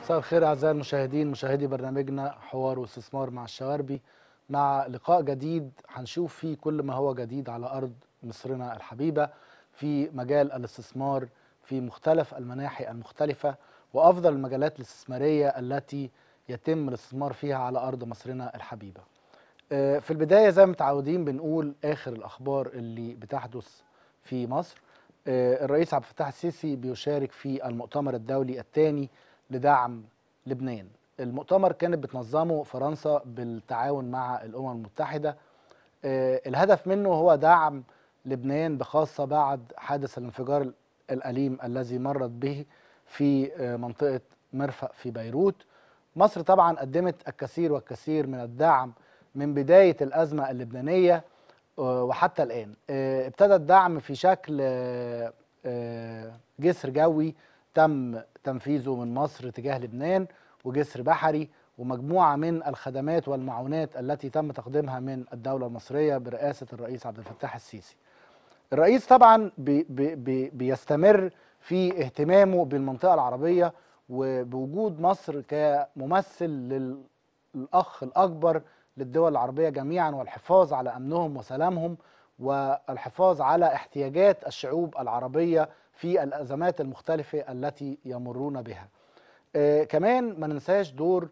مساء الخير اعزائي المشاهدين مشاهدي برنامجنا حوار واستثمار مع الشواربي مع لقاء جديد هنشوف فيه كل ما هو جديد على ارض مصرنا الحبيبه في مجال الاستثمار في مختلف المناحي المختلفه وافضل المجالات الاستثماريه التي يتم الاستثمار فيها على ارض مصرنا الحبيبه. آه، في البدايه زي ما متعودين بنقول اخر الاخبار اللي بتحدث في مصر. آه، الرئيس عبد الفتاح السيسي بيشارك في المؤتمر الدولي الثاني لدعم لبنان. المؤتمر كانت بتنظمه فرنسا بالتعاون مع الامم المتحده. آه، الهدف منه هو دعم لبنان بخاصه بعد حادث الانفجار الاليم الذي مرت به في آه، منطقه مرفأ في بيروت. مصر طبعا قدمت الكثير والكثير من الدعم من بدايه الازمه اللبنانيه آه، وحتى الان. آه، ابتدى الدعم في شكل آه، آه، جسر جوي تم تنفيذه من مصر تجاه لبنان وجسر بحري ومجموعه من الخدمات والمعونات التي تم تقديمها من الدوله المصريه برئاسه الرئيس عبد الفتاح السيسي. الرئيس طبعا بي بي بي بيستمر في اهتمامه بالمنطقه العربيه وبوجود مصر كممثل للاخ الاكبر للدول العربيه جميعا والحفاظ على امنهم وسلامهم والحفاظ على احتياجات الشعوب العربيه في الازمات المختلفه التي يمرون بها. آه كمان ما ننساش دور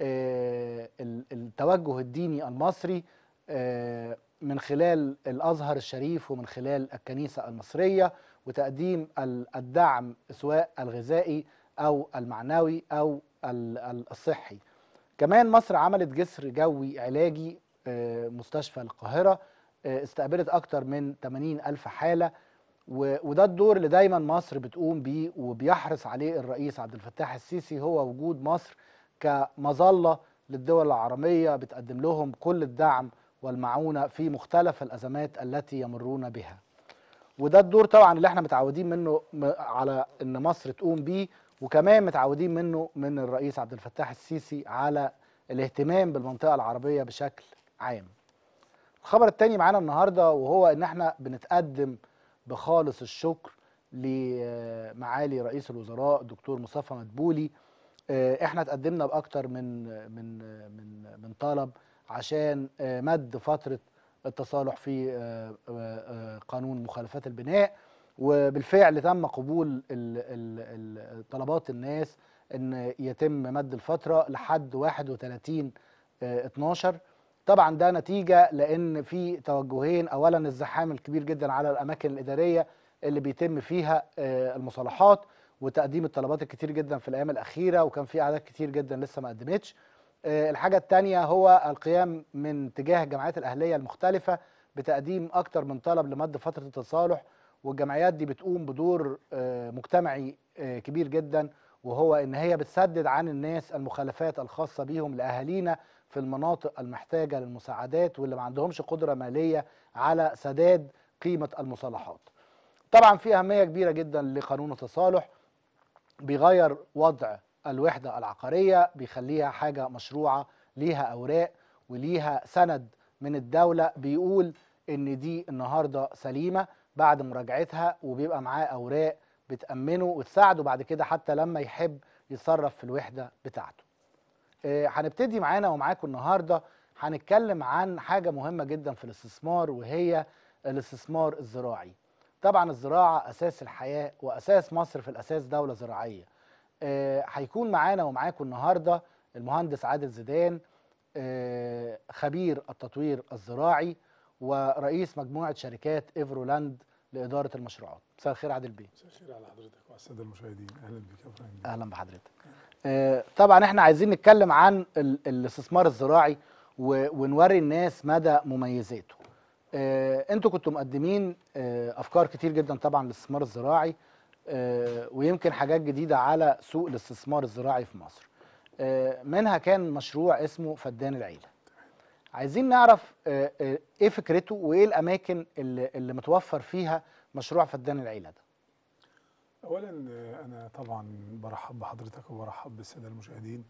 آه ال- التوجه الديني المصري آه من خلال الازهر الشريف ومن خلال الكنيسه المصريه وتقديم ال- الدعم سواء الغذائي او المعنوي او ال- ال- الصحي. كمان مصر عملت جسر جوي علاجي آه، مستشفى القاهره آه، استقبلت اكتر من 80 الف حاله و- وده الدور اللي دايما مصر بتقوم بيه وبيحرص عليه الرئيس عبد الفتاح السيسي هو وجود مصر كمظله للدول العربيه بتقدم لهم كل الدعم والمعونه في مختلف الازمات التي يمرون بها. وده الدور طبعا اللي احنا متعودين منه م- على ان مصر تقوم بيه وكمان متعودين منه من الرئيس عبد الفتاح السيسي على الاهتمام بالمنطقه العربيه بشكل عام. الخبر التاني معانا النهارده وهو ان احنا بنتقدم بخالص الشكر لمعالي رئيس الوزراء الدكتور مصطفى مدبولي آه، احنا تقدمنا باكتر من من من من طلب عشان آه، مد فتره التصالح في آه، آه، آه، قانون مخالفات البناء وبالفعل تم قبول ال- ال- ال- طلبات الناس ان يتم مد الفتره لحد 31 آه، 12 طبعا ده نتيجه لان في توجهين اولا الزحام الكبير جدا على الاماكن الاداريه اللي بيتم فيها آه، المصالحات وتقديم الطلبات الكتير جدا في الايام الاخيره وكان في اعداد كتير جدا لسه ما قدمتش آه، الحاجه الثانيه هو القيام من تجاه الجمعيات الاهليه المختلفه بتقديم اكتر من طلب لمد فتره التصالح والجمعيات دي بتقوم بدور آه، مجتمعي آه، كبير جدا وهو ان هي بتسدد عن الناس المخالفات الخاصه بيهم لاهالينا في المناطق المحتاجه للمساعدات واللي ما عندهمش قدره ماليه على سداد قيمه المصالحات. طبعا في اهميه كبيره جدا لقانون التصالح بيغير وضع الوحده العقاريه بيخليها حاجه مشروعه ليها اوراق وليها سند من الدوله بيقول ان دي النهارده سليمه بعد مراجعتها وبيبقى معاه اوراق بتامنه وتساعده بعد كده حتى لما يحب يتصرف في الوحده بتاعته. آه، هنبتدي معانا ومعاكم النهارده هنتكلم عن حاجه مهمه جدا في الاستثمار وهي الاستثمار الزراعي. طبعا الزراعه اساس الحياه واساس مصر في الاساس دوله زراعيه. آه، هيكون معانا ومعاكم النهارده المهندس عادل زيدان آه، خبير التطوير الزراعي ورئيس مجموعه شركات ايفرولاند لاداره المشروعات. مساء الخير عادل بيه. مساء الخير على حضرتك وعلى الساده المشاهدين اهلا بك يا ابراهيم اهلا بحضرتك آه، طبعا احنا عايزين نتكلم عن ال- الاستثمار الزراعي و- ونوري الناس مدى مميزاته آه، انتوا كنتوا مقدمين آه، افكار كتير جدا طبعا للاستثمار الزراعي آه، ويمكن حاجات جديده على سوق الاستثمار الزراعي في مصر آه، منها كان مشروع اسمه فدان العيله عايزين نعرف آه، آه، ايه فكرته وايه الاماكن اللي, اللي متوفر فيها مشروع فدان العيله ده اولا آه، انا طبعا برحب بحضرتك وبرحب بالساده المشاهدين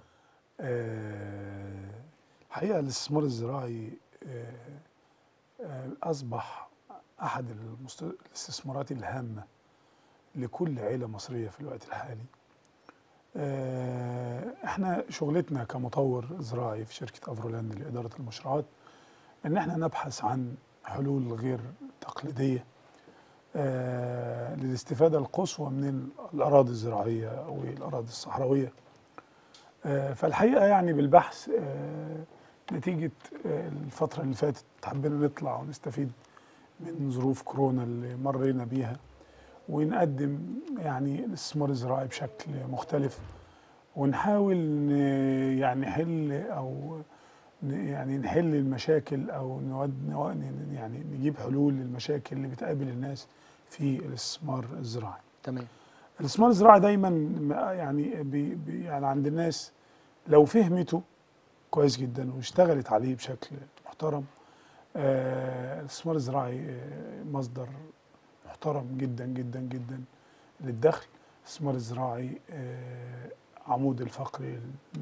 آه، الحقيقه الاستثمار الزراعي آه، آه، اصبح احد المست- الاستثمارات الهامه لكل عيله مصريه في الوقت الحالي آه، احنا شغلتنا كمطور زراعي في شركه افرولاند لاداره المشروعات ان احنا نبحث عن حلول غير تقليديه آه، للاستفاده القصوى من الاراضي الزراعيه والاراضي الصحراويه آه، فالحقيقه يعني بالبحث آه، نتيجه آه، الفتره اللي فاتت حبينا نطلع ونستفيد من ظروف كورونا اللي مرينا بيها ونقدم يعني الاستثمار الزراعي بشكل مختلف ونحاول ن- يعني نحل او ن- يعني نحل المشاكل او نود نو- ن- يعني نجيب حلول للمشاكل اللي بتقابل الناس في الاستثمار الزراعي. تمام الاستثمار الزراعي دايما م- يعني بي بي يعني عند الناس لو فهمته كويس جدا واشتغلت عليه بشكل محترم آه، الاستثمار الزراعي آه، مصدر محترم جدا جدا جدا للدخل الاستثمار الزراعي آه، عمود الفقري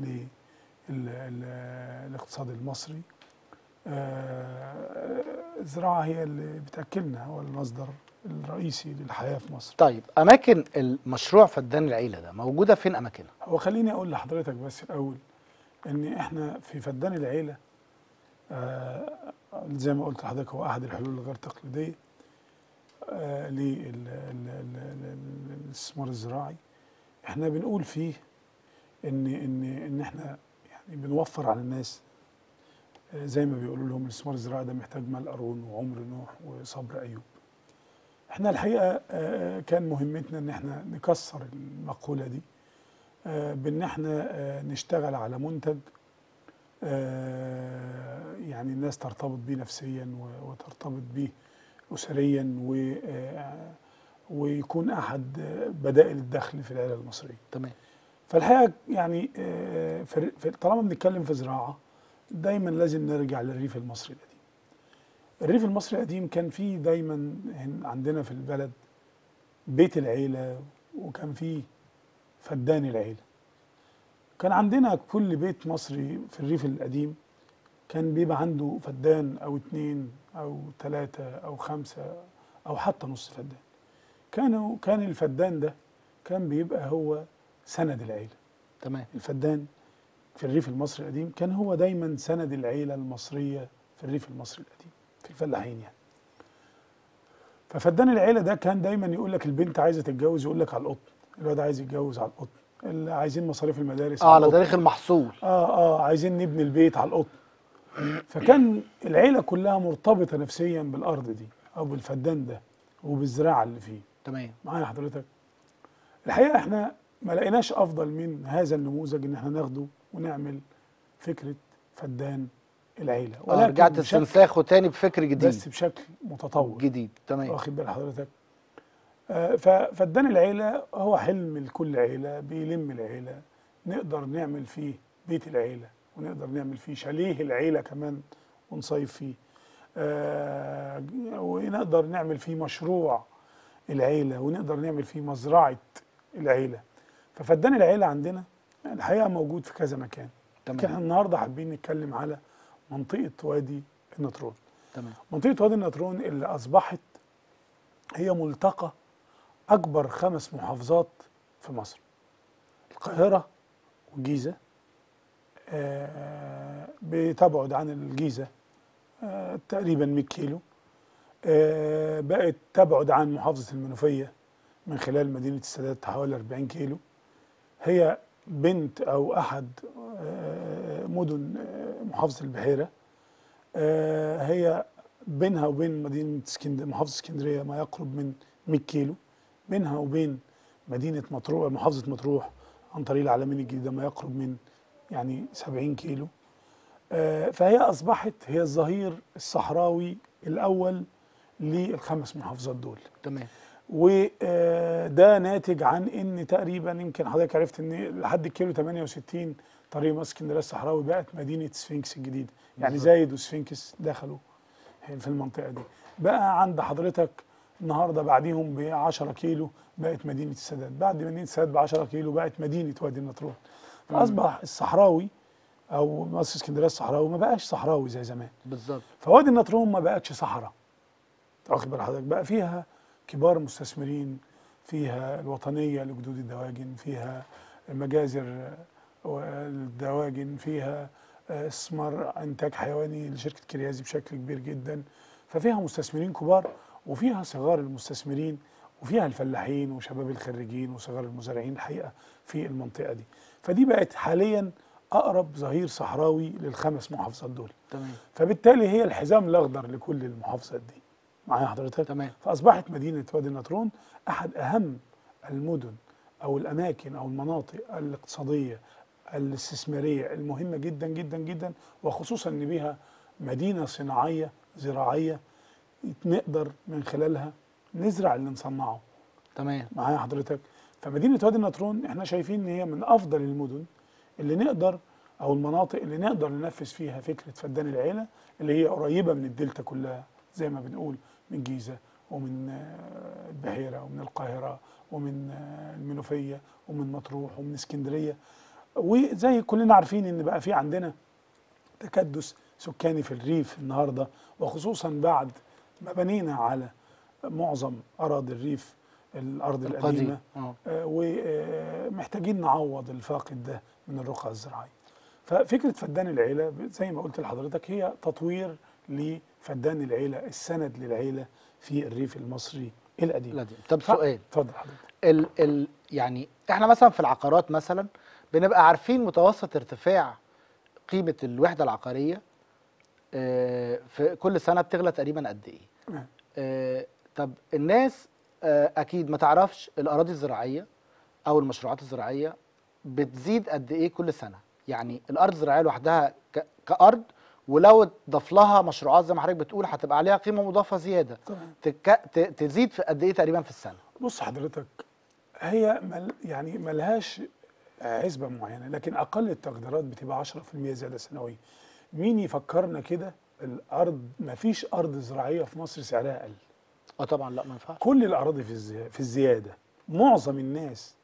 للاقتصاد المصري آه، الزراعة هي اللي بتأكلنا هو المصدر الرئيسي للحياة في مصر طيب اماكن المشروع فدان العيله ده موجوده فين اماكنها هو خليني اقول لحضرتك بس الاول ان احنا في فدان العيله آه زي ما قلت لحضرتك هو احد الحلول الغير تقليديه آه للاستثمار الزراعي احنا بنقول فيه ان ان ان احنا يعني بنوفر على الناس آه زي ما بيقولوا لهم الاستثمار الزراعي ده محتاج مال قارون وعمر نوح وصبر ايوب احنا الحقيقه آه كان مهمتنا ان احنا نكسر المقوله دي آه، بان احنا آه، نشتغل على منتج آه، يعني الناس ترتبط بيه نفسيا و- وترتبط بيه اسريا و آه، ويكون احد آه، بدائل الدخل في العيله المصريه. تمام فالحقيقه يعني آه، في- في- طالما بنتكلم في زراعه دايما لازم نرجع للريف المصري القديم. الريف المصري القديم كان فيه دايما هن- عندنا في البلد بيت العيله وكان فيه فدان العيله. كان عندنا كل بيت مصري في الريف القديم كان بيبقى عنده فدان او اتنين او تلاتة او خمسة او حتى نص فدان كانوا كان الفدان ده كان بيبقى هو سند العيلة تمام الفدان في الريف المصري القديم كان هو دايما سند العيلة المصرية في الريف المصري القديم في الفلاحين يعني ففدان العيلة ده كان دايما يقول لك البنت عايزة تتجوز يقول لك على القطن الواد عايز يتجوز على القطن اللي عايزين مصاريف المدارس اه على القطن. تاريخ المحصول اه اه عايزين نبني البيت على القطن فكان العيله كلها مرتبطه نفسيا بالارض دي او بالفدان ده وبالزراعه اللي فيه تمام معايا حضرتك الحقيقه احنا ما لقيناش افضل من هذا النموذج ان احنا ناخده ونعمل فكره فدان العيله اه رجعت بشكل- استنساخه تاني بفكر جديد بس بشكل متطور جديد تمام واخد بال حضرتك آه، ففدان العيلة هو حلم لكل عيلة بيلم العيلة نقدر نعمل فيه بيت العيلة ونقدر نعمل فيه شاليه العيلة كمان ونصيف فيه آه، ونقدر نعمل فيه مشروع العيلة ونقدر نعمل فيه مزرعة العيلة ففدان العيلة عندنا الحقيقة موجود في كذا مكان لكن احنا تمام النهاردة حابين نتكلم على منطقة وادي النطرون تمام منطقة وادي النطرون اللي أصبحت هي ملتقى أكبر خمس محافظات في مصر القاهرة والجيزة آه، بتبعد عن الجيزة آه، تقريبا 100 كيلو آه، بقت تبعد عن محافظة المنوفية من خلال مدينة السادات حوالي 40 كيلو هي بنت أو أحد آه، مدن آه، محافظة البحيرة آه، هي بينها وبين مدينة اسكندرية محافظة اسكندرية ما يقرب من 100 كيلو بينها وبين مدينة مطروح محافظة مطروح عن طريق العلمين الجديدة ما يقرب من يعني 70 كيلو آه، فهي أصبحت هي الظهير الصحراوي الأول للخمس محافظات دول تمام وده ناتج عن ان تقريبا يمكن حضرتك عرفت ان لحد الكيلو 68 طريق مصر اسكندريه الصحراوي بقت مدينه سفنكس الجديده يعني بالظبط. زايد وسفنكس دخلوا في المنطقه دي بقى عند حضرتك النهارده بعديهم ب 10 كيلو بقت مدينه السادات بعد مدينه السادات ب 10 كيلو بقت مدينه وادي النطرون فاصبح الصحراوي او مصر اسكندريه الصحراوي ما بقاش صحراوي زي زمان بالظبط فوادي النطرون ما بقتش صحراء واخد بال حضرتك بقى فيها كبار مستثمرين فيها الوطنيه لجدود الدواجن فيها مجازر والدواجن فيها آه، استثمار انتاج حيواني لشركه كريازي بشكل كبير جدا ففيها مستثمرين كبار وفيها صغار المستثمرين وفيها الفلاحين وشباب الخريجين وصغار المزارعين الحقيقه في المنطقه دي فدي بقت حاليا اقرب ظهير صحراوي للخمس محافظات دول تمام فبالتالي هي الحزام الاخضر لكل المحافظات دي معايا حضرتك تمام فاصبحت مدينه وادي النطرون احد اهم المدن او الاماكن او المناطق الاقتصاديه الاستثماريه المهمه جدا جدا جدا وخصوصا ان بيها مدينه صناعيه زراعيه نقدر من خلالها نزرع اللي نصنعه تمام معايا حضرتك فمدينه وادي النطرون احنا شايفين ان هي من افضل المدن اللي نقدر او المناطق اللي نقدر ننفذ فيها فكره فدان العيله اللي هي قريبه من الدلتا كلها زي ما بنقول من جيزه ومن آه، البحيره ومن القاهره ومن آه، المنوفيه ومن مطروح ومن اسكندريه وزي كلنا عارفين ان بقى في عندنا تكدس سكاني في الريف النهارده وخصوصا بعد ما بنينا على معظم اراضي الريف الارض القديمه القديم اه آه، ومحتاجين نعوض الفاقد ده من الرقعة الزراعية ففكرة فدان العيلة ب- زي ما قلت لحضرتك هي تطوير لفدان العيلة السند للعيلة في الريف المصري القديم لا دي. طب ف- سؤال اتفضل حضرتك ال ال يعني احنا مثلا في العقارات مثلا بنبقى عارفين متوسط ارتفاع قيمة الوحدة العقارية آه، في كل سنة بتغلى تقريبا قد ايه تمام. آه، طب الناس آه، اكيد ما تعرفش الاراضي الزراعية او المشروعات الزراعية بتزيد قد ايه كل سنة يعني الارض الزراعية لوحدها ك- كارض ولو اتضاف لها مشروعات زي ما حضرتك بتقول هتبقى عليها قيمة مضافة زيادة تمام تك... ت- تزيد في قد ايه تقريبا في السنة بص حضرتك هي مل يعني ملهاش عزبة معينة لكن أقل التقديرات بتبقى 10% زيادة سنوية مين يفكرنا كده الأرض مفيش أرض زراعية في مصر سعرها أقل اه طبعا لا ما ينفعش كل الاراضي في الزي... في الزياده معظم الناس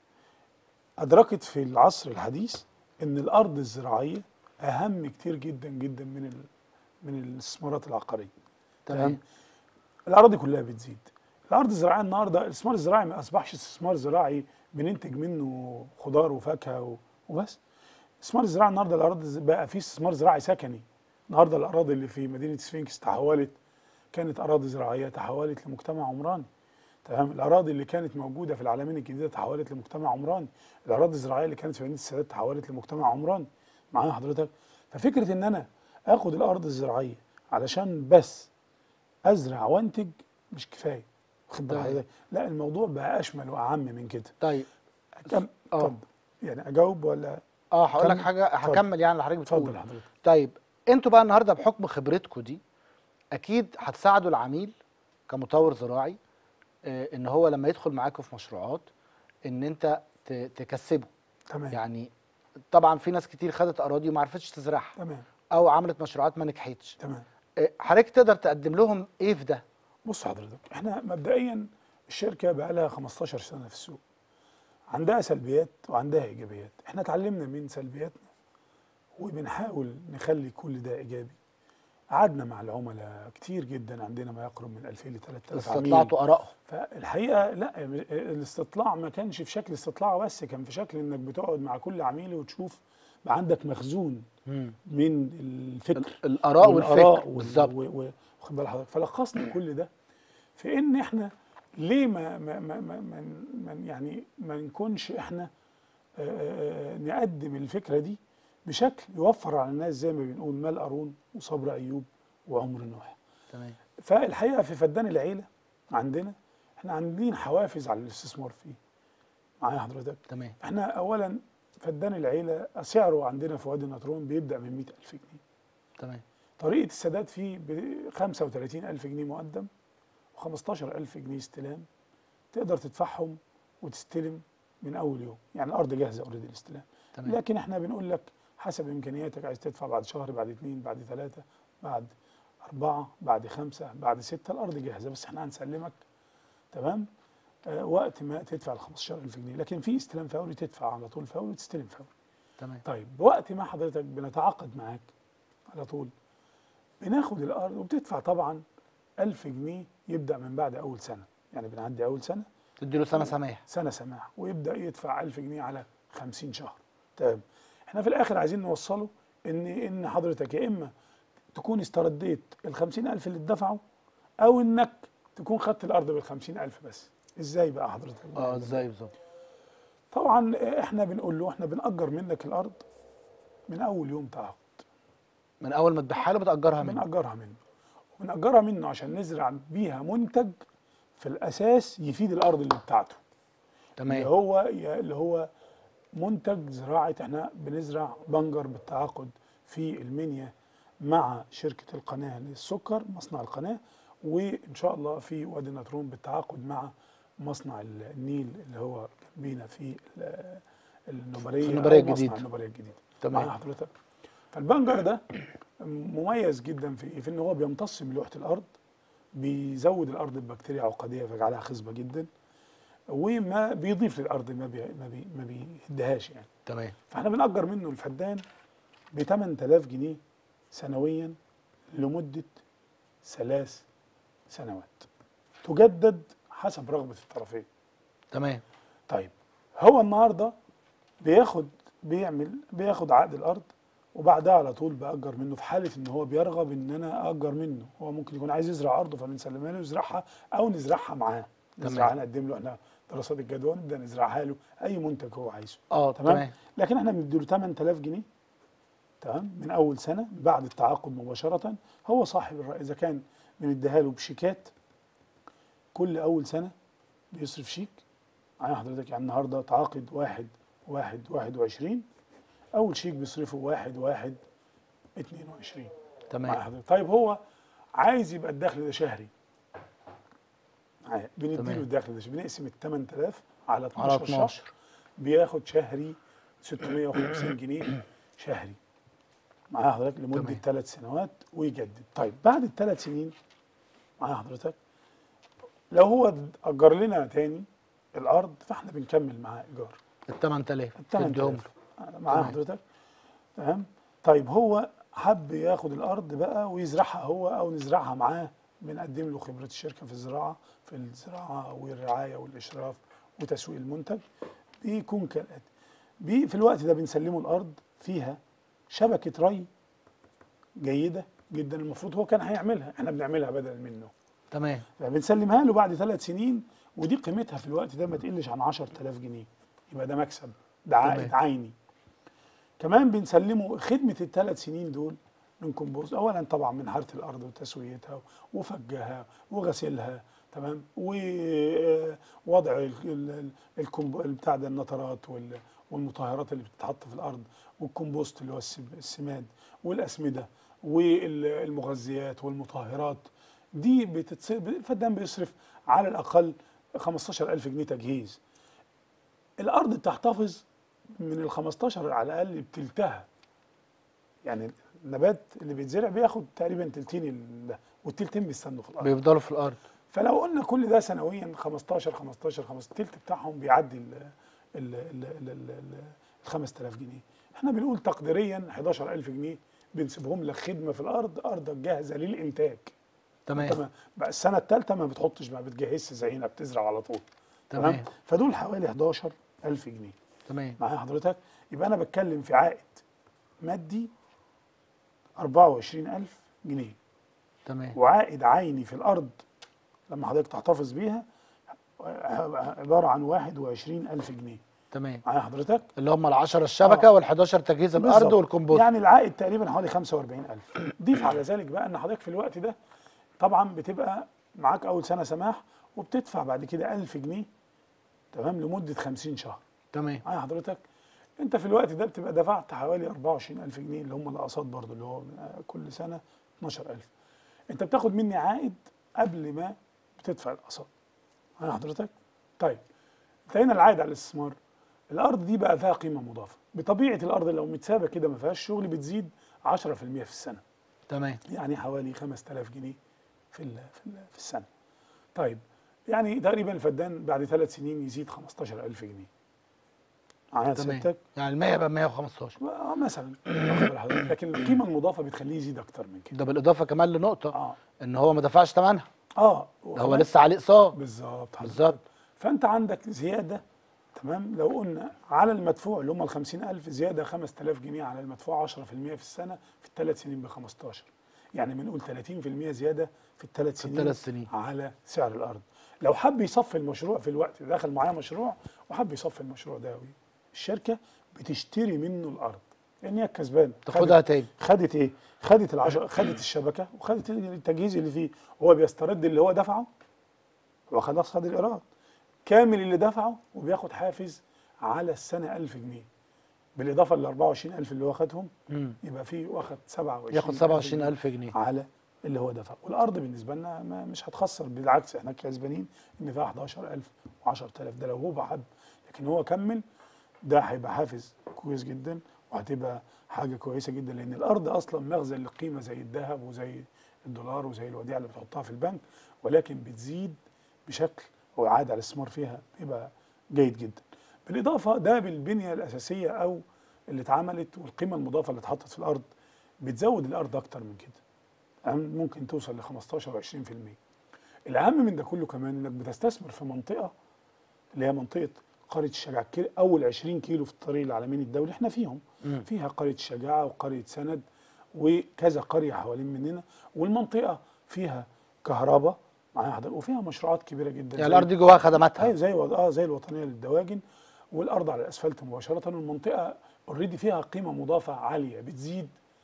ادركت في العصر الحديث ان الارض الزراعيه اهم كتير جدا جدا من ال... من الاستثمارات العقاريه تمام الاراضي كلها بتزيد الارض الزراعيه النهارده الاستثمار الزراعي ما اصبحش استثمار زراعي بننتج منه خضار وفاكهه و... وبس الاستثمار الزراعي النهارده الارض ز- بقى فيه استثمار زراعي سكني النهارده الاراضي اللي في مدينه سفنكس تحولت كانت اراضي زراعيه تحولت لمجتمع عمراني تمام الاراضي اللي كانت موجوده في العالمين الجديده تحولت لمجتمع عمراني الاراضي الزراعيه اللي كانت في مدينه السادات تحولت لمجتمع عمراني معايا حضرتك ففكره ان انا اخد الارض الزراعيه علشان بس ازرع وانتج مش كفايه واخد بال طيب. حضرتك لا الموضوع بقى اشمل واعم من كده طيب كم آه. اتفضل يعني اجاوب ولا اه هقول لك كمل. حاجه اتفضل. هكمل يعني اللي حضرتك اتفضل بتقول حضرتك طيب انتوا بقى النهارده بحكم خبرتكم دي اكيد هتساعدوا العميل كمطور زراعي آه، ان هو لما يدخل معاكم في مشروعات ان انت ت- تكسبه تمام يعني طبعا في ناس كتير خدت اراضي وما عرفتش تزرعها تمام او عملت مشروعات ما نجحتش تمام آه، حضرتك تقدر تقدم لهم ايه في ده بص حضرتك احنا مبدئيا الشركه بقى لها 15 سنه في السوق عندها سلبيات وعندها ايجابيات احنا اتعلمنا من سلبياتنا وبنحاول نخلي كل ده ايجابي قعدنا مع العملاء كتير جدا عندنا ما يقرب من 2000 ل 3000 عميل استطلعتوا ارائهم فالحقيقه لا الاستطلاع ما كانش في شكل استطلاع بس كان في شكل انك بتقعد مع كل عميل وتشوف بقى عندك مخزون مم. من الفكر ال- الاراء والفكر وال- بالظبط و- و- واخد بال حضرتك فلخصنا كل ده في ان احنا ليه ما ما ما ما, ما, ما يعني ما نكونش احنا آه، آه، آه، نقدم الفكره دي بشكل يوفر على الناس زي ما بنقول مال قارون وصبر ايوب وعمر نوح تمام فالحقيقه في فدان العيله عندنا احنا عاملين حوافز على الاستثمار فيه معايا حضرتك تمام احنا اولا فدان العيله سعره عندنا في وادي النطرون بيبدا من 100000 جنيه تمام طريقة السداد فيه ب 35000 جنيه مقدم و15000 جنيه استلام تقدر تدفعهم وتستلم من أول يوم يعني الأرض جاهزة أوريدي الاستلام تمام لكن احنا بنقول لك حسب إمكانياتك عايز تدفع بعد شهر بعد اتنين بعد ثلاثة بعد أربعة بعد خمسة بعد ستة الأرض جاهزة بس احنا هنسلمك تمام آه وقت ما تدفع ال 15000 جنيه لكن في استلام فوري تدفع على طول فوري وتستلم فوري تمام طيب وقت ما حضرتك بنتعاقد معاك على طول بناخد الارض وبتدفع طبعا 1000 جنيه يبدا من بعد اول سنه يعني بنعدي اول سنه تديله سنه سماح سنه سماح ويبدا يدفع 1000 جنيه على 50 شهر تمام احنا في الاخر عايزين نوصله ان ان حضرتك يا اما تكون استرديت ال 50000 اللي اتدفعوا او انك تكون خدت الارض بال 50000 بس ازاي بقى حضرتك اه ازاي بالظبط طبعا احنا بنقول له احنا بنأجر منك الارض من اول يوم تعاقد من اول ما تبيعها له بتاجرها منه بنأجرها منه وبنأجرها منه عشان نزرع بيها منتج في الاساس يفيد الارض اللي بتاعته اللي تمام هو اللي هو منتج زراعة احنا بنزرع بنجر بالتعاقد في المنيا مع شركة القناة للسكر مصنع القناة وإن شاء الله في وادي النطرون بالتعاقد مع مصنع النيل اللي هو جنبينا في ال- النوبرية في النوبرية أو مصنع الجديد. النوبرية الجديد تمام. معايا حضرتك فالبنجر ده مميز جدا في إيه؟ في ان هو بيمتص ملوحة الارض بيزود الارض ببكتيريا عقدية فيجعلها خصبة جدا وما بيضيف للارض ما بي ما بي ما بيديهاش يعني تمام فاحنا بنأجر منه الفدان ب 8000 جنيه سنويا لمدة ثلاث سنوات تجدد حسب رغبة الطرفين تمام طيب هو النهارده بياخد بيعمل بياخد عقد الارض وبعدها على طول باجر منه في حاله ان هو بيرغب ان انا اجر منه هو ممكن يكون عايز يزرع ارضه فبنسلمها له يزرعها او نزرعها معاه تمام. نزرعها نقدم له احنا دراسات الجدوى نبدا نزرعها له اي منتج هو عايزه اه تمام تمام لكن احنا بنديله 8000 جنيه تمام من اول سنه بعد التعاقد مباشره هو صاحب الرأي اذا كان بنديها له بشيكات كل اول سنه بيصرف شيك معايا حضرتك يعني النهارده تعاقد واحد واحد واحد وعشرين اول شيك بيصرفه واحد واحد اتنين وعشرين معايا تمام حضرتك طيب هو عايز يبقى الدخل ده شهري معايا بنديله تمام. الدخل ده بنقسم ال 8000 على 12 على شهر 12 بياخد شهري 650 جنيه شهري معايا حضرتك لمده تمام. ثلاث سنوات ويجدد طيب بعد الثلاث سنين معايا حضرتك لو هو اجر لنا تاني الارض فاحنا بنكمل معاه ايجار ال 8000 ال تديهم 8000 معايا تمام. حضرتك تمام طيب هو حب ياخد الارض بقى ويزرعها هو او نزرعها معاه بنقدم له خبره الشركه في الزراعه في الزراعه والرعايه والاشراف وتسويق المنتج بيكون كالاتي بي في الوقت ده بنسلمه الارض فيها شبكه ري جيده جدا المفروض هو كان هيعملها احنا بنعملها بدل منه تمام فبنسلمها له بعد ثلاث سنين ودي قيمتها في الوقت ده ما تقلش عن 10000 جنيه يبقى ده مكسب ده عائد تمام. عيني كمان بنسلمه خدمة الثلاث سنين دول من كومبوست أولا طبعا من حارة الأرض وتسويتها وفجها وغسيلها تمام ووضع ال- ال- الكومب- بتاع ده النترات وال- والمطهرات اللي بتتحط في الأرض والكومبوست اللي هو السب- السماد والأسمدة والمغذيات والمطهرات دي بتتصرف الفدان بيصرف على الأقل 15000 جنيه تجهيز الأرض بتحتفظ من ال 15 على الاقل بتلتها يعني النبات اللي بيتزرع بياخد تقريبا تلتين ال- ده والتلتين بيستنوا في الارض بيفضلوا في الارض فلو قلنا كل ده سنويا 15 15 15 التلت بتاعهم بيعدي ال ال ال ال ال ال 5000 جنيه احنا بنقول تقديريا 11000 جنيه بنسيبهم لك خدمه في الارض ارضك جاهزه للانتاج تمام تمام بقى السنه الثالثه ما بتحطش ما بتجهزش زينا بتزرع على طول تمام فدول حوالي 11000 جنيه تمام معايا حضرتك يبقى انا بتكلم في عائد مادي 24000 جنيه تمام وعائد عيني في الارض لما حضرتك تحتفظ بيها عباره عن 21000 جنيه تمام معايا حضرتك اللي هم ال 10 الشبكه وال 11 تجهيز الارض بالظبط. والكمبوست يعني العائد تقريبا حوالي 45000 ضيف على ذلك بقى ان حضرتك في الوقت ده طبعا بتبقى معاك اول سنه سماح وبتدفع بعد كده 1000 جنيه تمام لمده 50 شهر تمام معايا حضرتك انت في الوقت ده بتبقى دفعت حوالي 24000 جنيه اللي هم الاقساط برضو اللي هو كل سنه 12000 انت بتاخد مني عائد قبل ما بتدفع الاقساط معايا حضرتك طيب انتهينا العائد على الاستثمار الارض دي بقى فيها قيمه مضافه بطبيعه الارض لو متسابه كده ما فيهاش شغل بتزيد 10% في السنه تمام يعني حوالي 5000 جنيه في ال في, ال في السنه طيب يعني تقريبا الفدان بعد ثلاث سنين يزيد 15000 جنيه معايا تمام سيادتك يعني ال 100 يبقى 115 آه، مثلا واخد بال حضرتك؟ لكن القيمه المضافه بتخليه يزيد اكتر من كده ده بالاضافه كمان لنقطه اه ان هو ما دفعش ثمنها اه ده هو لسه عليه اقساط بالظبط حضرتك. بالظبط فانت عندك زياده تمام لو قلنا على المدفوع اللي هم ال 50000 زياده 5000 جنيه على المدفوع 10% في السنه في الثلاث سنين ب 15 يعني بنقول 30% زياده في الثلاث في سنين الثلاث سنين. على سعر الارض لو حب يصفي المشروع في الوقت ده دخل معاه مشروع وحب يصفي المشروع ده الشركه بتشتري منه الارض لان هي الكسبانه تاخدها تاني خدت ايه؟ خدت العش... خدت الشبكه وخدت التجهيز اللي فيه هو بيسترد اللي هو دفعه هو خلاص خد الايراد كامل اللي دفعه وبياخد حافز على السنه 1000 جنيه بالاضافه لل 24000 اللي هو خدهم مم. يبقى فيه واخد 27 ياخد 27000 جنيه على اللي هو دفعه والارض بالنسبه لنا ما مش هتخسر بالعكس احنا كسبانين ان فيها 11000 و10000 ده لو هو حب لكن هو كمل ده هيبقى حافز كويس جدا وهتبقى حاجه كويسه جدا لان الارض اصلا مخزن للقيمه زي الذهب وزي الدولار وزي الوديعه اللي بتحطها في البنك ولكن بتزيد بشكل وعاد على الاستثمار فيها بيبقى جيد جدا بالاضافه ده بالبنيه الاساسيه او اللي اتعملت والقيمه المضافه اللي اتحطت في الارض بتزود الارض اكتر من كده يعني ممكن توصل ل 15 و20% الاهم من ده كله كمان انك بتستثمر في منطقه اللي هي منطقه قريه الشجاع كيلو اول 20 كيلو في الطريق العالمين الدولي احنا فيهم مم. فيها قريه الشجاعه وقريه سند وكذا قريه حوالين مننا والمنطقه فيها كهرباء معايا حضرتك وفيها مشروعات كبيره جدا يعني زي- الارض دي جواها خدماتها ايوه زي وض- اه زي الوطنيه للدواجن والارض على الاسفلت مباشره والمنطقه اوريدي فيها قيمه مضافه عاليه بتزيد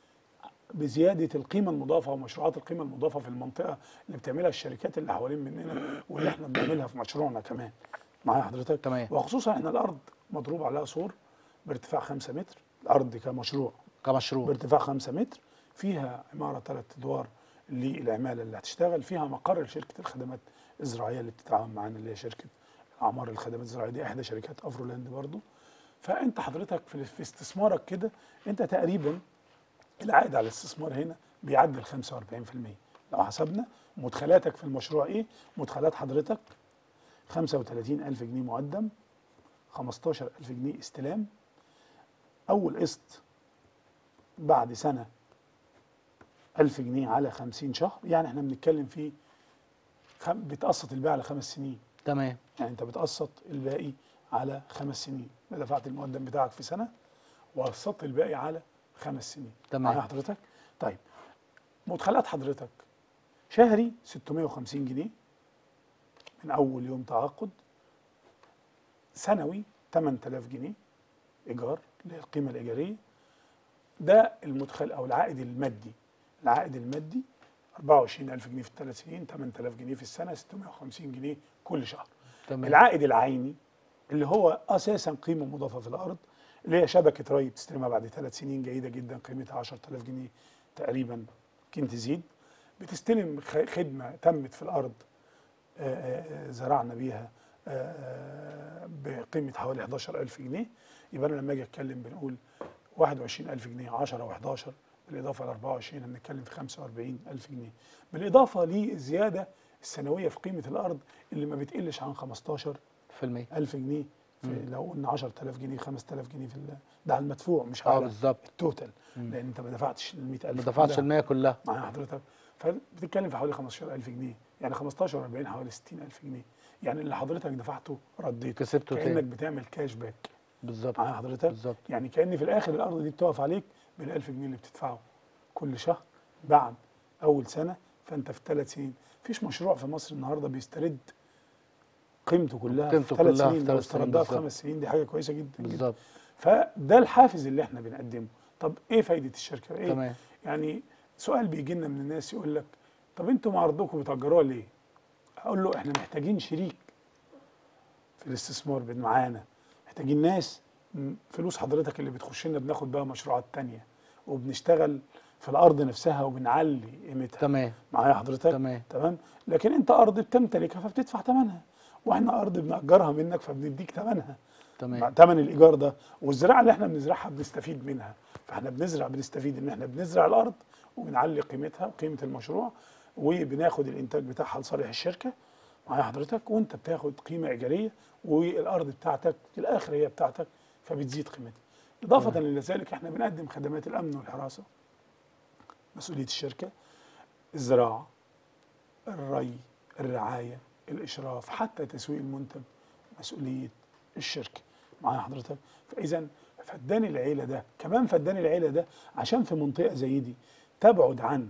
بزياده القيمه المضافه ومشروعات القيمه المضافه في المنطقه اللي بتعملها الشركات اللي حوالين مننا واللي احنا بنعملها في مشروعنا كمان معايا حضرتك تمام. وخصوصا احنا الارض مضروب عليها سور بارتفاع 5 متر الارض كمشروع كمشروع بارتفاع 5 متر فيها عماره ثلاث ادوار للعماله اللي هتشتغل فيها مقر لشركه الخدمات الزراعيه اللي بتتعاون معانا اللي هي شركه اعمار الخدمات الزراعيه دي احدى شركات افرولاند برضو فانت حضرتك في, في استثمارك كده انت تقريبا العائد على الاستثمار هنا بيعدي ال 45% لو حسبنا مدخلاتك في المشروع ايه مدخلات حضرتك 35000 جنيه مقدم 15000 جنيه استلام اول قسط بعد سنه 1000 جنيه على 50 شهر يعني احنا بنتكلم في خم... بتقسط البيع على خمس سنين تمام يعني انت بتقسط الباقي على خمس سنين دفعت المقدم بتاعك في سنه وقسطت الباقي على خمس سنين تمام. معايا حضرتك طيب مدخلات حضرتك شهري 650 جنيه من اول يوم تعاقد سنوي 8000 جنيه ايجار اللي هي القيمه الايجاريه ده المدخل او العائد المادي العائد المادي 24000 جنيه في الثلاث سنين 8000 جنيه في السنه 650 جنيه كل شهر تمام العائد العيني اللي هو اساسا قيمه مضافه في الارض اللي هي شبكه ري بتستلمها بعد ثلاث سنين جيده جدا قيمتها 10000 جنيه تقريبا يمكن تزيد بتستلم خ- خدمه تمت في الارض آه، آه، زرعنا بيها آه، بقيمه حوالي 11000 جنيه يبقى انا لما اجي اتكلم بنقول 21000 جنيه 10 و11 بالاضافه ل 24 هنتكلم في 45000 جنيه بالاضافه للزياده السنويه في قيمه الارض اللي ما بتقلش عن 15 في المية ألف جنيه في مم. لو قلنا 10000 جنيه 5000 جنيه في ال- ده على المدفوع مش اه على بالظبط التوتال مم. لان انت ما دفعتش ال 100000 ما دفعتش كلها المية كلها مع حضرتك فبتتكلم في حوالي 15000 جنيه يعني 15 و40 حوالي 60000 جنيه يعني اللي حضرتك دفعته رديته كسبته كانك تاني بتعمل كاش باك بالظبط مع حضرتك بالظبط يعني كان في الاخر الارض دي بتقف عليك بال 1000 جنيه اللي بتدفعه كل شهر بعد اول سنه فانت في ثلاث سنين مفيش مشروع في مصر النهارده بيسترد قيمته كلها قيمته في ثلاث كلها في سنين لو ثلاث سنين استردها في بالظبط. خمس سنين دي حاجه كويسه جدا جدا بالظبط فده الحافز اللي احنا بنقدمه طب ايه فايده الشركه ايه تمام يعني سؤال بيجي لنا من الناس يقول لك طب انتوا مع ارضكم بتاجروها ليه اقول له احنا محتاجين شريك في الاستثمار بين- معانا محتاجين ناس م- فلوس حضرتك اللي بتخش لنا بناخد بقى مشروعات تانية وبنشتغل في الارض نفسها وبنعلي قيمتها تمام معايا حضرتك تمام تمام لكن انت ارض بتمتلكها فبتدفع ثمنها واحنا ارض بنأجرها منك فبنديك ثمنها تمام ثمن الايجار ده والزراعه اللي احنا بنزرعها بنستفيد منها فاحنا بنزرع بنستفيد ان احنا بنزرع الارض وبنعلي قيمتها قيمه المشروع وبناخد الانتاج بتاعها لصالح الشركه معايا حضرتك وانت بتاخد قيمه ايجاريه والارض بتاعتك في الاخر هي بتاعتك فبتزيد قيمتها اضافه تمام. الى ذلك احنا بنقدم خدمات الامن والحراسه مسؤوليه الشركه الزراعه الري الرعايه الاشراف حتى تسويق المنتج مسؤوليه الشركه معايا حضرتك فاذا فدان العيله ده كمان فدان العيله ده عشان في منطقه زي دي تبعد عن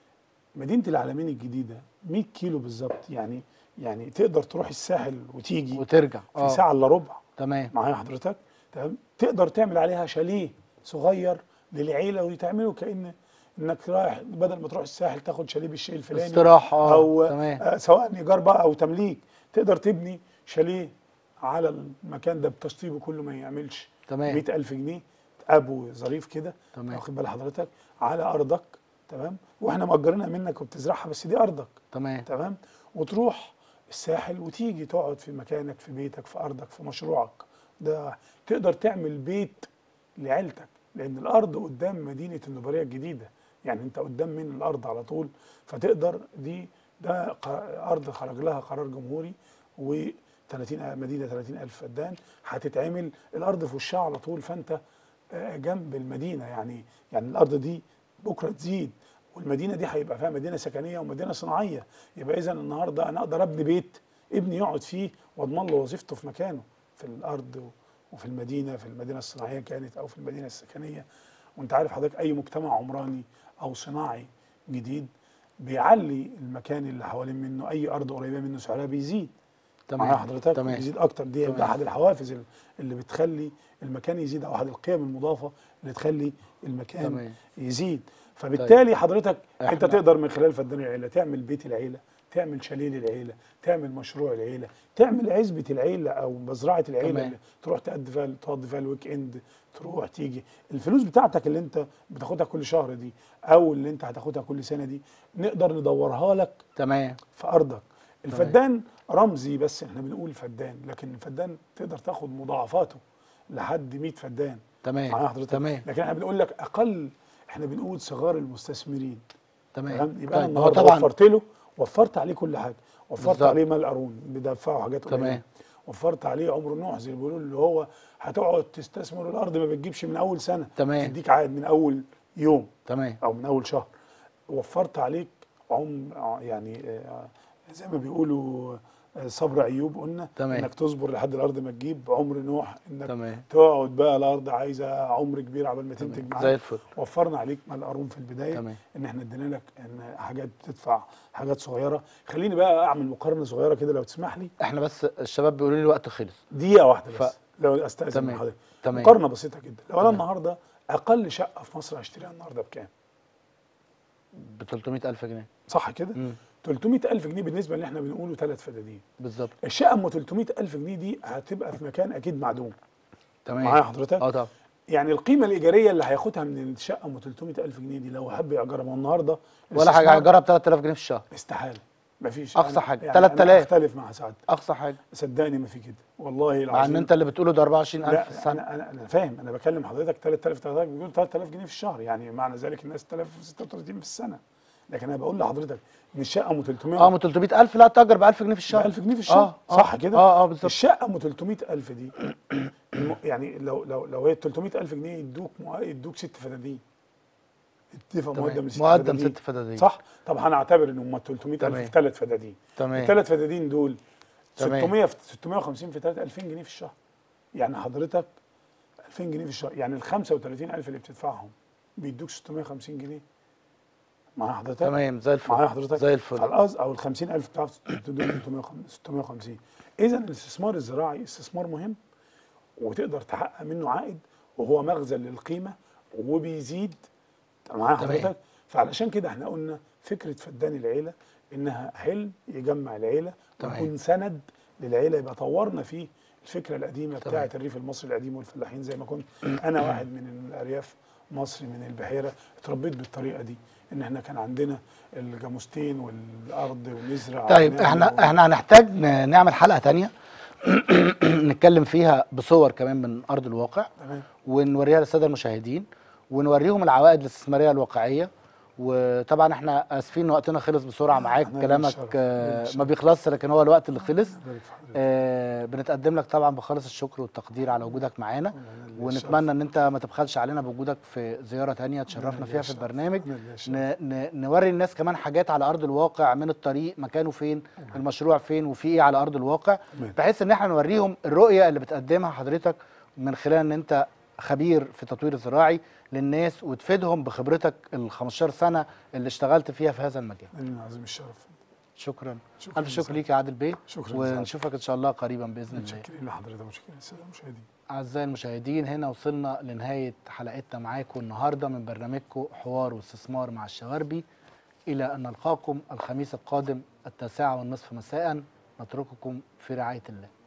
مدينه العالمين الجديده 100 كيلو بالظبط يعني يعني تقدر تروح الساحل وتيجي وترجع في ساعه الا ربع تمام معايا حضرتك تمام تقدر تعمل عليها شاليه صغير للعيله وتعمله كان انك رايح بدل ما تروح الساحل تاخد شاليه بالشيء الفلاني استراحه اه او تمام آه سواء ايجار بقى او تمليك تقدر تبني شاليه على المكان ده بتشطيبه كله ما يعملش تمام 100000 جنيه ابو ظريف كده تمام واخد بال حضرتك على ارضك تمام واحنا مأجرينها منك وبتزرعها بس دي ارضك تمام تمام وتروح الساحل وتيجي تقعد في مكانك في بيتك في ارضك في مشروعك ده تقدر تعمل بيت لعيلتك لان الارض قدام مدينه النوباريه الجديده يعني انت قدام من الارض على طول فتقدر دي ده ق- ارض خرج لها قرار جمهوري و 30 مدينه 30 الف فدان هتتعمل الارض في وشها على طول فانت آه، جنب المدينه يعني يعني الارض دي بكره تزيد والمدينه دي هيبقى فيها مدينه سكنيه ومدينه صناعيه يبقى اذا النهارده انا اقدر ابني بيت ابني يقعد فيه واضمن له وظيفته في مكانه في الارض و- وفي المدينه في المدينه الصناعيه كانت او في المدينه السكنيه وانت عارف حضرتك اي مجتمع عمراني او صناعي جديد بيعلي المكان اللي حوالين منه اي ارض قريبه منه سعرها بيزيد معايا تمام حضرتك تمام بيزيد اكتر دي تمام. ده احد الحوافز ال- اللي بتخلي المكان يزيد او احد القيم المضافه اللي تخلي المكان تمام يزيد فبالتالي حضرتك انت إحنا- تقدر من خلال فدان العيله تعمل بيت العيله تعمل شاليه للعيله تعمل مشروع العيله تعمل عزبه العيله او مزرعه العيله تمام. اللي تروح تقضي فيها تقضي فيها الويك اند تروح تيجي الفلوس بتاعتك اللي انت بتاخدها كل شهر دي او اللي انت هتاخدها كل سنه دي نقدر ندورها لك تمام في ارضك الفدان رمزي بس احنا بنقول فدان لكن الفدان تقدر تاخد مضاعفاته لحد 100 فدان معايا تمام حضرتك تمام لكن احنا بنقول لك اقل احنا بنقول صغار المستثمرين تمام تمام يبقى انا طيب هو النهارده طبعا وفرت له وفرت عليه كل حاجه وفرت بالظبط. عليه مال قارون بدفعه حاجات قليله تمام. وفرت عليه عمر نوح زي ما بيقولوا اللي هو هتقعد تستثمر الارض ما بتجيبش من اول سنه تمام. تديك عائد من اول يوم تمام او من اول شهر وفرت عليك عم يعني آه، زي ما بيقولوا آه، صبر ايوب قلنا تمام. انك تصبر لحد الارض ما تجيب عمر نوح انك تمام تقعد بقى الارض عايزه عمر كبير عبال ما تنتج تمام. معاك زي الفل وفرنا عليك مال قارون في البدايه تمام ان احنا ادينا لك ان حاجات بتدفع حاجات صغيره خليني بقى اعمل مقارنه صغيره كده لو تسمح لي احنا بس الشباب بيقولوا لي الوقت خلص دقيقه واحده ف- بس لو استاذن من تمام. حضرتك تمام مقارنه بسيطه جدا لو انا تمام. النهارده اقل شقه في مصر هشتريها النهارده بكام ب 300000 جنيه صح كده امم 300000 جنيه بالنسبه اللي احنا بنقوله ثلاث فدادين بالظبط الشقه ام 300000 جنيه دي هتبقى في مكان اكيد معدوم تمام معايا حضرتك اه طبعا يعني القيمه الايجاريه اللي هياخدها من الشقه ام 300000 جنيه دي لو حب يأجرها ما هو النهارده ولا حاجه الاستثمار هيجرب 3000 جنيه في الشهر استحاله مفيش أقصى أنا- حاجة. يعني 3000. انا اختلف مع سعادتك اقصى حاجه صدقني ما في كده والله العظيم مع ان انت اللي بتقوله ده 24000 في لا السنه انا انا انا فاهم انا بكلم حضرتك 3000 حضرتك بتقول 3000 جنيه في الشهر يعني معنى ذلك الناس 3036 في السنه لكن انا بقول لحضرتك ان الشقه ام 300 اه م 300000 لا تأجر ب 1000 جنيه في الشهر 1000 جنيه في الشهر اه آه. صح كده اه اه بالظبط الشقه ام 300000 دي الم- يعني لو لو لو هي 300000 جنيه يدوك مع- يدوك ست فدادين اتفق تمام. مقدم ست مقدم فدادين. ست فدادين صح طب هنعتبر ان هم 300000 تمام. في ثلاث فدادين تمام الثلاث فدادين دول تمام. 600 في 650 في 3 2000 جنيه في الشهر يعني حضرتك 2000 جنيه في الشهر يعني ال 35000 اللي بتدفعهم بيدوك 650 جنيه مع حضرتك تمام زي الفل معايا حضرتك زي الفل فالقصد او ال 50000 بتاع تدوك 650 اذا الاستثمار الزراعي استثمار مهم وتقدر تحقق منه عائد وهو مخزن للقيمه وبيزيد معايا تمام. حضرتك فعلشان كده احنا قلنا فكره فدان العيله انها حلم يجمع العيله تمام. ويكون سند للعيله يبقى طورنا فيه الفكره القديمه تمام. بتاعه الريف المصري القديم والفلاحين زي ما كنت انا واحد من الارياف مصري من البحيره اتربيت بالطريقه دي ان احنا كان عندنا الجاموستين والارض ونزرع طيب ونعمل احنا و- احنا هنحتاج ن- نعمل حلقه تانية نتكلم فيها بصور كمان من ارض الواقع تمام ونوريها للساده المشاهدين ونوريهم العوائد الاستثماريه الواقعيه وطبعا احنا اسفين إن وقتنا خلص بسرعه معاك إحنا كلامك بنشرف. آه، بنشرف. ما بيخلصش لكن هو الوقت اللي خلص الله يبارك في حضرتك. آه، بنتقدم لك طبعا بخالص الشكر والتقدير على وجودك معانا ونتمنى ان انت ما تبخلش علينا بوجودك في زياره تانية تشرفنا فيها في البرنامج ن... ن... نوري الناس كمان حاجات على ارض الواقع من الطريق مكانه فين المشروع فين وفي ايه على ارض الواقع تمام. بحيث ان احنا نوريهم الرؤيه اللي بتقدمها حضرتك من خلال ان انت خبير في التطوير الزراعي للناس وتفيدهم بخبرتك ال 15 سنه اللي اشتغلت فيها في هذا المجال لنا عظيم الشرف شكرا شكراً الف شكر جزيلاً. ليك يا عادل بيه شكراً جزيلاً. ونشوفك ان شاء الله قريبا باذن الله متشكرين لحضرتك متشكرين للساده المشاهدين أعزائي المشاهدين هنا وصلنا لنهاية حلقتنا معاكم النهاردة من برنامجكم حوار واستثمار مع الشواربي إلى أن نلقاكم الخميس القادم التاسعة والنصف مساء نترككم في رعاية الله